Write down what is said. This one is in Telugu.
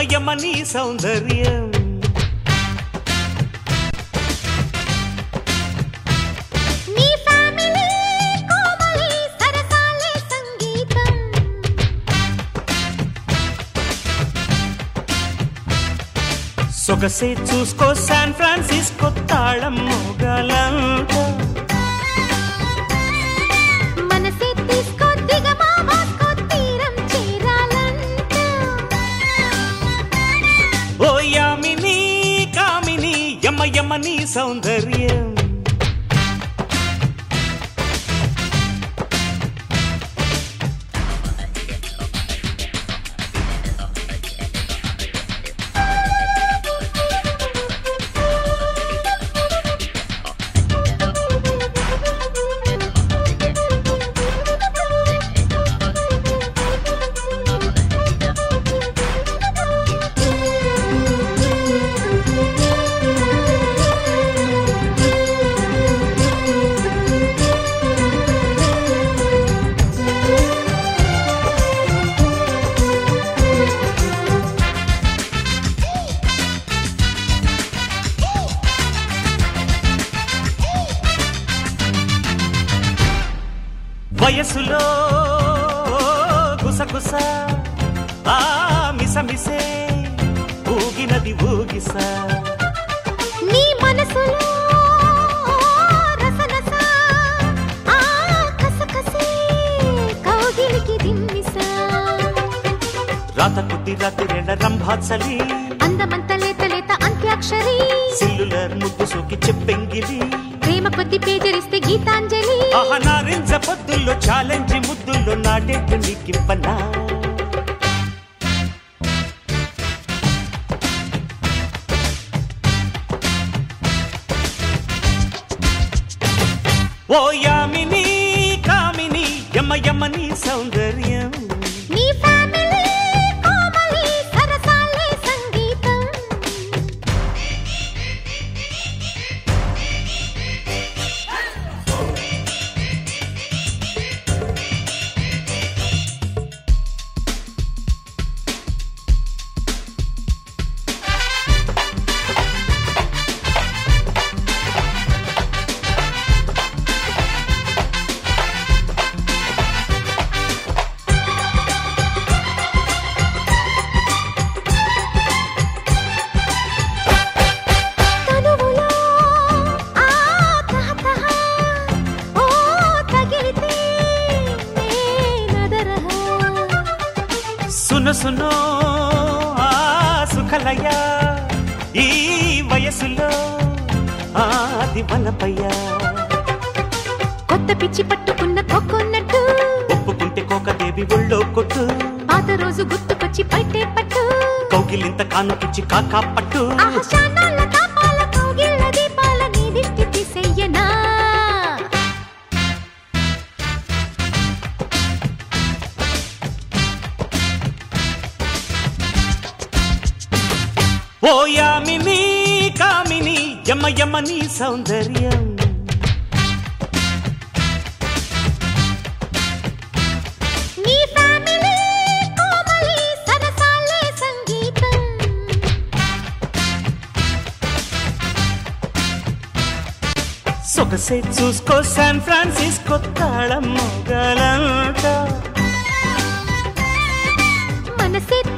యమ నీ సౌందర్యం నీ ఫ్యామిలీ కోమలి సరసాలే సంగీతం సొగసే చూసుకో శాన్ ఫ్రాన్సిస్కో తాళం మోగలంట మనసే తీసుకో దిగమా వాస్కో తీరం చేరాలంట ఓ యామిని కామిని యమ యమ నీ సౌందర్యం వయసులో గుసగుస ఆ మిసమిసే ఊగినది ఊగిస నీ మనసులో రసరస ఆ కసకసే కౌగిలికి దిమ్మిసా రాత కుద్ది రాత్రి రెండ రంభాచలి అందమంత లేత లేత అంత్యాక్షరి సిల్లులర్ ముద్దు సోకి చెప్పెంగిలి ప్రేమ కొద్ది పేజరిస్తే గీతాంజలి ఆహా నారింజ పొద్దుల్లో ఛాలెంజ్ ముద్దుల్లో నాటెట్టు నీకివ్వనా ఓ యామిని కామిని యమ యమ నీ సౌందర్యం నీ ఫ్యామిలీ కోమలి సరసాలే సంగీతం తనువులో ఆ తహతహ ఓ తగిలితే నేనదరహ సును సును ఆ సుఖలయ ఈ వయసులో ఆది వనపయ్య కొత్త పిచ్చి పట్టుకున్న కొక్కున్నట్టు ఒప్పుకుంటే కోకదేవి ఒళ్ళో కొట్టు పాత రోజు గుర్తుకొచ్చి పట్టే పట్టు కౌగిలింత కానుకిచ్చి కాకా పట్టు ఆహశానాల తాపాల కౌగిళ్ళ దీపాల నీ దిష్టి తీసెయ్యనా ఓ యామిని కామిని యమ యమ నీ సౌందర్యం నీ ఫ్యామిలీ కోమలి సరసాలే సంగీతం సొగసే చూసుకో శాన్ ఫ్రాన్సిస్కో తాళం మొగలంట మనసే